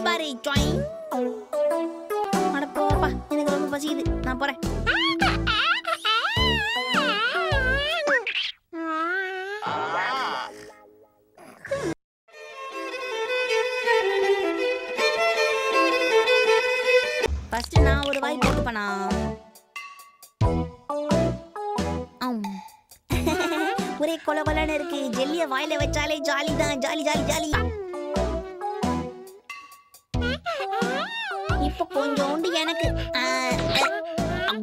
பாரு ஜாயின் அட போப்பா எனக்கு ரொம்ப பசிக்குது நான் போறேன் ஃபர்ஸ்ட் நான் ஒரு வாய் போட்டுப்பனா ஆம். ஒரே கொல கொலன்னு இருக்கு ஜெல்லிய வாயில வச்சாலே ஜாலி தான் ஜாலி ஜாலி ஜாலி இப்ப கொஞ்சோண்டு எனக்கு ஆ, அ, அம்.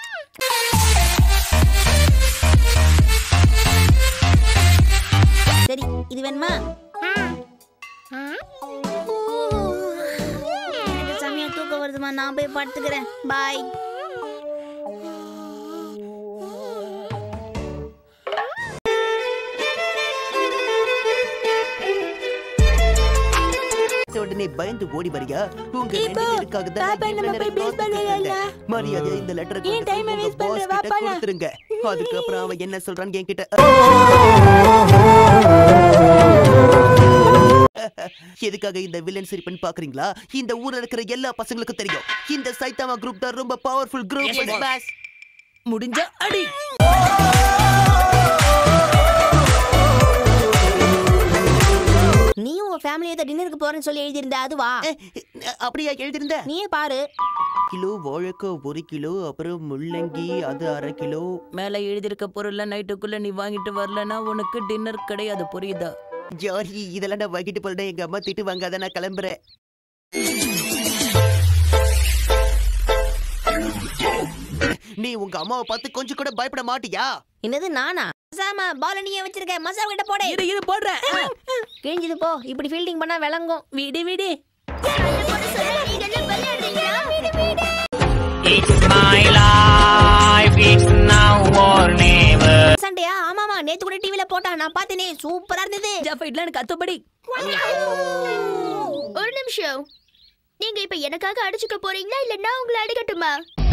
சரி இது வேணுமா எனக்கு செமையா தூக்கம் வருதுமா நான் போய் படுத்துக்கிறேன் பாய் உடனே பயந்து ஓடி வரியா உங்க இப்போ, ரெண்டு பேருக்காக தான் பாப்பா, இவ்வளவு நம்ம போய் நேரம் பேஸ் பண்ணல. காத்துக்கிட்டு மரியாதையா இந்த லெட்டரை ஏன் time அ waste பண்ற? வா, போலாம். கொடுத்துருங்க அதுக்கப்புறம் அவன் என்ன சொல்றான்னு என்கிட்ட எதுக்காக இந்த வில்லன் சிரிப்புன்னு பாக்குறீங்களா இந்த ஊர்ல இருக்கிற எல்லா பசங்களுக்கும் தெரியும் இந்த சைத்தாமா குரூப் தான் ரொம்ப பவர்ஃபுல் குரூப் முடிஞ்ச அடி நீ உங்க ஃபேமிலியோட டின்னருக்கு போறேன்னு சொல்லி எழுதியிருந்த அதுவா அப்படியா எழுதிருந்த நீயே பாரு கிலோ வாழைக்காய் ஒரு கிலோ அப்புறம் முள்ளங்கி அது அரை கிலோ மேல எழுதியிருக்க பொருள்ல நைட்டுக்குள்ள நீ வாங்கிட்டு வரலனா உனக்கு டின்னர் கிடையாது புரியுதா ஜாரி இதெல்லாம் நான் வாங்கிட்டு போறேன் எங்க அம்மா திட்டு வாங்காத நான் கிளம்புறேன் நீ உங்க அம்மாவை பார்த்து கொஞ்சம் கூட பயப்பட மாட்டியா என்னது நானா மசாமா பால நீயே வச்சிருக்க மசா கிட்ட போடே இரு இரு போடுறேன் கிழிஞ்சது போ இப்படி ஃபீல்டிங் பண்ணா விளங்கும் விடு விடு சண்டையா ஆமாமா நேத்து கூட டிவில போட்டா நான் பார்த்தேனே சூப்பரா இருந்தது ஃபைட்ல எனக்கு அத்துப்படி ஒரு நிமிஷம் நீங்க இப்ப எனக்காக அடிச்சுக்க போறீங்களா இல்ல நான் உங்களை அடிக்கட்டுமா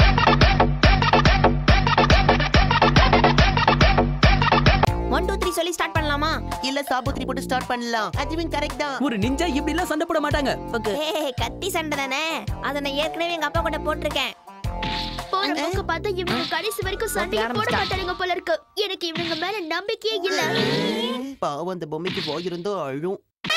ஒன் டூ த்ரீ சொல்லி ஸ்டார்ட் பண்ணலாமா இல்ல சாபுத்திரி போட்டு ஸ்டார்ட் பண்ணலாம் அதுவும் கரெக்ட் தான் ஒரு நிஞ்சா இப்படி எல்லாம் சண்டை போட மாட்டாங்க ஓகே ஏ கத்தி சண்டை தானே அதை நான் ஏற்கனவே எங்க அப்பா கூட போட்டிருக்கேன் போற போக்க பார்த்தா இவங்க கடைசி வரைக்கும் சண்டையை போட மாட்டானுங்க போல இருக்கு எனக்கு இவங்க மேல நம்பிக்கையே இல்ல பாவம் அந்த பொம்மைக்கு வாய் இருந்தோ அழும்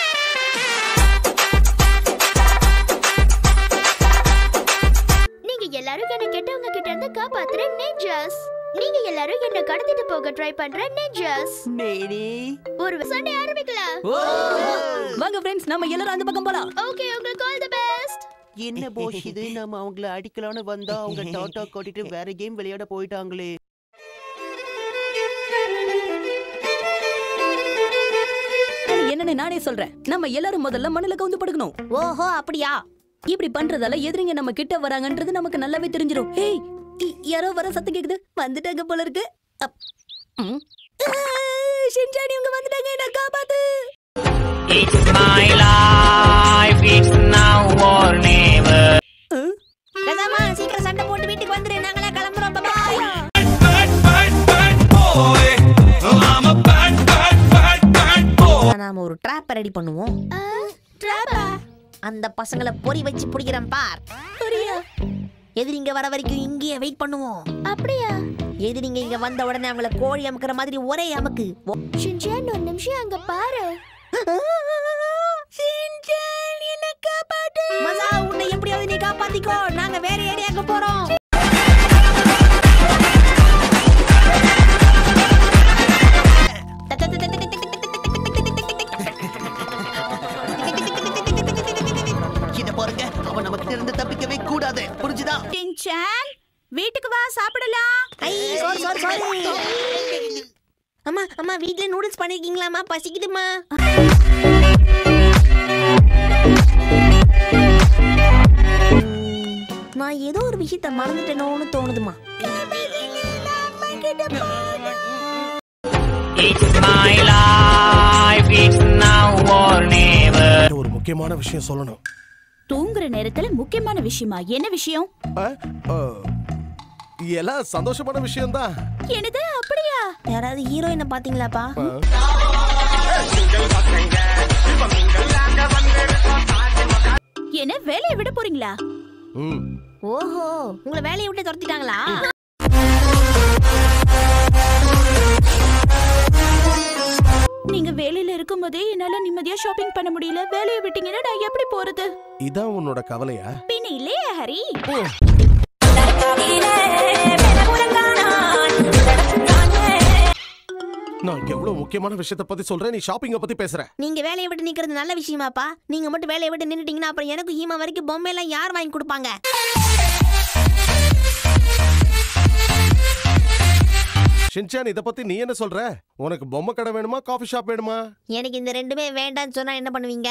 நீங்க எல்லாரும் என்ன கெட்டவங்க கிட்ட இருந்து காப்பாத்துற ninjas நீங்க எல்லாரும் என்ன கடத்திட்டு போக ட்ரை பண்ற ninjas நேனி ஒரு சண்டை ஆரம்பிக்கலாம் வாங்க ஃப்ரெண்ட்ஸ் நம்ம எல்லாரும் அந்த பக்கம் போலாம் ஓகே உங்களுக்கு ஆல் தி பெஸ்ட் என்ன போஷ் இது நம்ம அவங்கள அடிக்கலாம்னு வந்தா அவங்க டாட்டா காட்டிட்டு வேற கேம் விளையாட போயிட்டாங்களே என்னன்னு நானே சொல்றேன் நம்ம எல்லாரும் முதல்ல மண்ணுல கவுந்து படுக்கணும் ஓஹோ அப்படியா இப்படி பண்றதால எதிரிங்க நம்ம கிட்ட வராங்கன்றது நமக்கு நல்லாவே தெரிஞ்சிரும் ஏய் இ- யாரோ வர சத்தம் கேக்குது வந்துட்டாங்க போல இருக்கு அப். ம். ஆ, ஷின்சானி இவங்க வந்துட்டாங்க என்ன காப்பாத்து கசாமா சீக்கிரம் சண்டை போட்டு வீட்டுக்கு வந்துரு நாங்களே கிளம்புறோம் பாய் நாம ஒரு ட்ராப் ரெடி பண்ணுவோம் அந்த பசங்களை பொறி வச்சு பிடிக்கிறேன் பார் எதிரிங்க வர வரைக்கும் இங்கேயே வெயிட் பண்ணுவோம் அப்படியா எதிரிங்க இங்க வந்த உடனே அவங்கள கோழி அமுக்குற மாதிரி ஒரே அமுக்கு ஓ- ஷின்சான் ஒரு நிமிஷம் அங்க பாரு மசா உன்னை எப்படியாவது நீ காப்பாத்திக்கோ நாங்க வேற ஏரியாக்கு போறோம் இத பாருங்க அவன் நமக்கு இருந்து தப்பிக்கவே கூடாது புரிஞ்சுதா டின்சான் வீட்டுக்கு வா சாப்பிடலாம் ஐ சாரி சாரி சாரி அம்மா அம்மா வீட்ல நூடுல்ஸ் பண்ணிருக்கீங்களாம்மா பசிக்குதுமா நான் ஏதோ ஒரு விஷயத்த மறந்துட்டேனோன்னு தோணுதுமா ஒரு முக்கியமான விஷயம் சொல்லணும் தூங்குற நேரத்துல முக்கியமான விஷயமா என்ன விஷயம் ஆ? ஆ, எல்லாம் சந்தோஷமான விஷயம்தான் என்னது அப்படியா யாராவது ஹீரோயினை பாத்தீங்களாப்பா என்ன வேலையை விட போறீங்களா ம் ஓஹோ உங்களை வேலையை விட்டு துரத்திட்டாங்களா நீங்க வேலையில இருக்கும்போதே என்னால நிம்மதியா ஷாப்பிங் பண்ண முடியல வேலையை விட்டீங்கன்னா நான் எப்படி போறது இதான் உன்னோட கவலையா பின்ன இல்லையா ஹரி நான் எவ்வளவு முக்கியமான விஷயத்த பத்தி சொல்றேன் நீ ஷாப்பிங்க பத்தி பேசுற நீங்க வேலையை விட்டு நிக்கிறது நல்ல விஷயமாப்பா நீங்க மட்டும் வேலையை விட்டு நின்னுட்டீங்கன்னா அப்புறம் எனக்கு ஹீமா வரைக்கும் பொம்மை எல்லாம் யார் வாங்கி கொடுப்பாங்க ஷின்சான் இத பத்தி நீ என்ன சொல்ற உனக்கு பொம்மை கடை வேணுமா காஃபி ஷாப் வேணுமா எனக்கு இந்த ரெண்டுமே வேண்டாம்னு சொன்னா என்ன பண்ணுவீங்க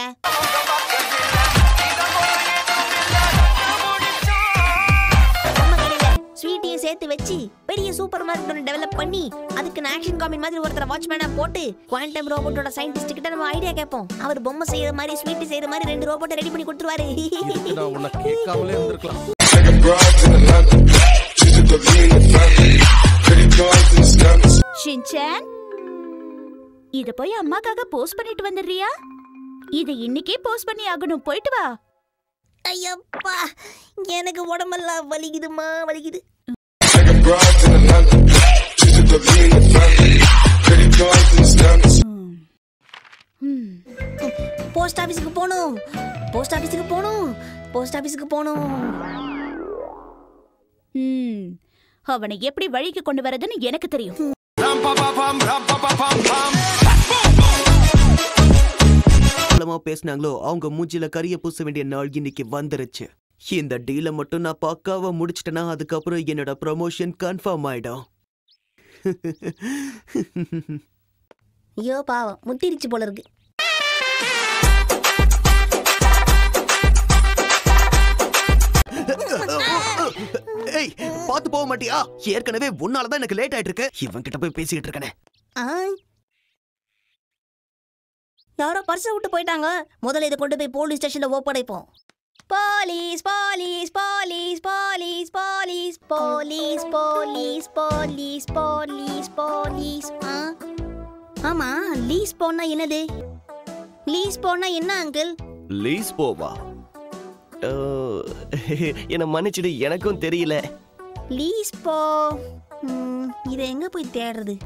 பொம்மை கடையில ஸ்வீட்டையும் சேர்த்து வச்சு பெரிய சூப்பர் மார்க்கெட் ஒன்று டெவலப் பண்ணி அதுக்கு நான் ஆக்ஷன் காமின் மாதிரி ஒருத்தர வாட்ச்மேனா போட்டு குவாண்டம் ரோபோட்டோட சயின்டிஸ்ட் கிட்ட நம்ம ஐடியா கேட்போம் அவர் பொம்மை செய்யற மாதிரி ஸ்வீட் செய்யற மாதிரி ரெண்டு ரோபோட்டை ரெடி பண்ணி கொடுத்துருவாரு இதுக்கு நான் உன்னை கேட்காமலே இருந்திருக்கலாம் ஷின்சான் இத போய் அம்மாக்காக போஸ்ட் பண்ணிட்டு வந்துடுறியா இத இன்னைக்கே போஸ்ட் பண்ணி ஆகணும் போயிட்டு வா ஐயப்பா எனக்கு உடம்பெல்லாம் வலிக்குதுமா வலிக்குது ம். போஸ்ட் ஆபீஸ்க்கு போகணும் போஸ்ட் ஆபீஸ்க்கு போகணும் போஸ்ட் ஆபீஸ்க்கு போகணும் ம். அவனை எப்படி வழிக்கு கொண்டு வரதுன்னு எனக்கு தெரியும் மூலமா பேசினாங்களோ அவங்க மூஞ்சில கரிய பூச வேண்டிய நாள் இன்னைக்கு வந்துருச்சு இந்த டீலை மட்டும் நான் பக்காவா முடிச்சிட்டேன்னா அதுக்கப்புறம் என்னோட ப்ரமோஷன் கன்ஃபார்ம் ஆயிடும் ஐயோ பாவம் முத்திருச்சு போல இருக்கு ஏய் பாத்து போக மாட்டியா ஏற்கனவே உன்னாலதான் எனக்கு லேட் ஆயிட்டு இருக்கு இவன் கிட்ட போய் பேசிக்கிட்டு இருக்கனே ஆ? யாரோ பர்ஸை விட்டு போயிட்டாங்க முதல்ல இதை கொண்டு போய் போலீஸ் ஸ்டேஷன்ல ஒப்படைப்போம் police police police police police police police police police police ஆ? ஆமா லீஸ் போனா என்னது லீஸ் போனா என்ன அங்கிள் லீஸ் போவா என்ன மன்னிச்சிடு எனக்கும் தெரியல லீஸ் போ ம், இதை எங்க போய் தேடுறது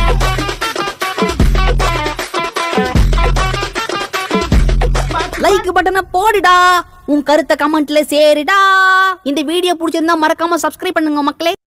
லைக் பட்டனை போடுடா உன் கருத்தை கமெண்ட்ல சேருடா இந்த வீடியோ பிடிச்சிருந்தா மறக்காம சப்ஸ்கிரைப் பண்ணுங்க மக்களே